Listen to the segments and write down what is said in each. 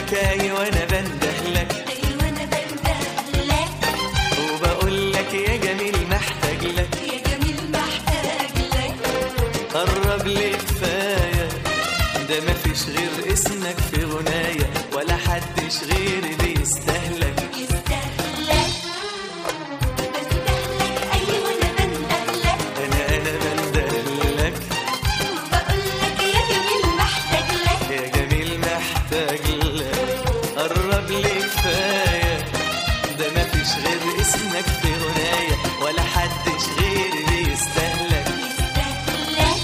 لك ايوه انا بنده لك أيوة أنا بنده لك وبقول لك يا جميل محتاج لك يا جميل محتاج لك قرب لي كفايه ده مفيش غير اسمك في غنايا ولا حدش غيري بيستهلك يستهلك بنده لك أيوة أنا بنده لك انا انا بنده لك وبقول لك يا جميل محتاج لك يا جميل محتاج لك قرب لي كفايه ده مفيش غير اسمك في غنايا ولا حدش غيري بيستهلك يستهلك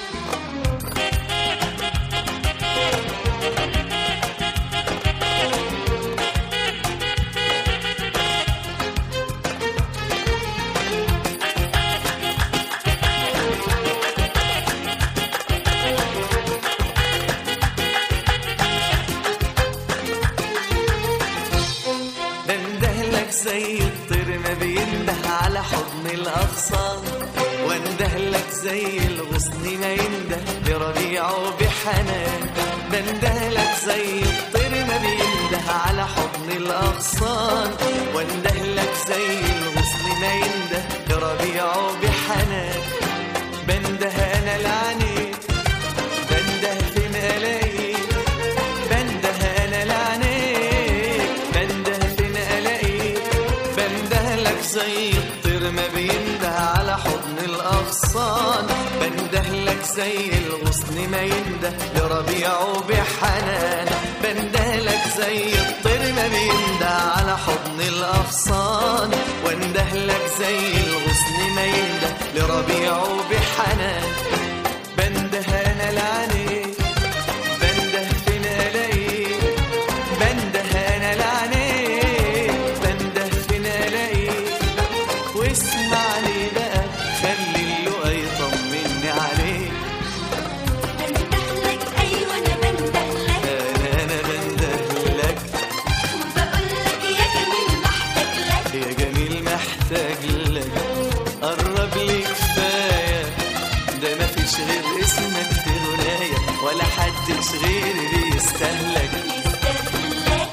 بنده لك زي الطير ما بينده على حضن الأغصان وانده لك زي الغصن ما ينده بربيعه بحنان بنده لك زي الطير ما بينده على حضن الأغصان وانده لك زي الغصن ما ينده بربيعه بحنان بنده أنا العنيد بنده في ملايين بنده انا لعنيك بنده فين الاقيك بنده لك زي الطير ما بينده على حضن الاغصان بنده لك زي الغصن ما ينده لربيعه بحنان بنده لك زي الطير ما بينده على حضن الاغصان وانده لك زي الغصن ما ينده لربيعه بحنان بنده انا لعنيك بنده فين الاقيك بنده انا لعنيك بنده فين الاقيك واسمعني بقى خلي اللقا يطمني عليك بنده لك أيوة أنا بنده لك انا انا بنده لك وبقول لك يا جميل محتاج لك يا جميل محتاج لك قرب لي كفايه ده مفيش غير اسمك في غنايا ولا حدش غيري بيستهلك يستهلك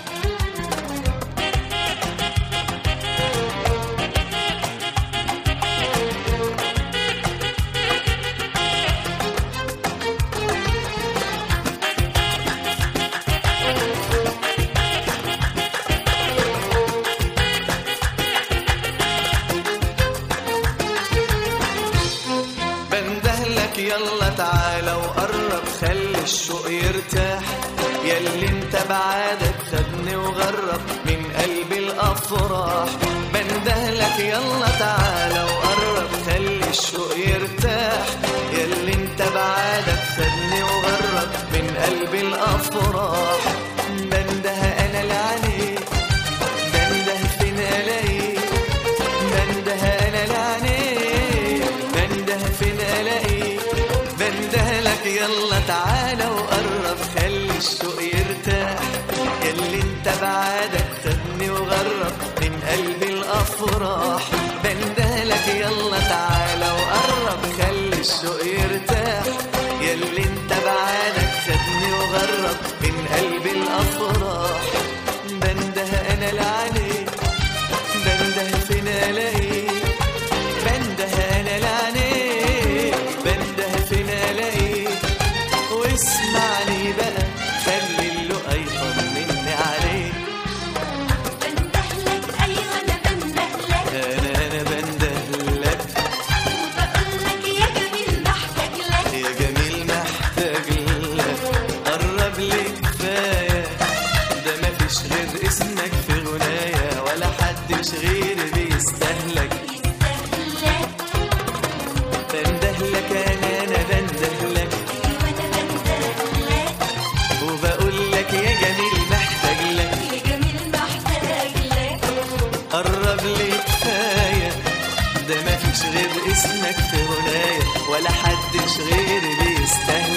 بنده لك يلا تعالى وقرب خلي الشوق يرتاح ياللي انت بعادك خدني وغرب من قلب الافراح بنده لك يلا تعالى وقرب خلي الشوق يرتاح ياللي انت بعادك خدني وغرب من قلب الافراح بنده انا لعنيك بنده فين الاقيك بنده انا لعنيك بنده فين الاقيك بنده لك يلا تعالى وقرب خلي الشوق يرتاح ياللي انت بعادك خدني وغرب من قلب الافراح بنده لك يلا تعالى وقرب خلي الشوق يرتاح ياللي انت بعادك خدني وغرب من قلب الافراح بنده انا لعنيك بنده فين الاقيك بنده انا لعنيك بنده فين الاقيك واسمعني بقى خلي اللقا يطمني عليك بنده لك أيوة أنا بنده لك انا انا بنده لك وبقول لك يا جميل محتاج لك يا جميل محتاج لك قرب لي كفايه ده مفيش غير اسمك في غنايا ولا حدش غيري بيستهلك يستهلك بنده لك انا انا بنده لك أيوة أنا بنده لك وبقول لك يا جميل محتاج لك يا جميل محتاج لك قرب لي كفايه ده مفيش غير اسمك في غنايا ولا حدش غيري بيستهلك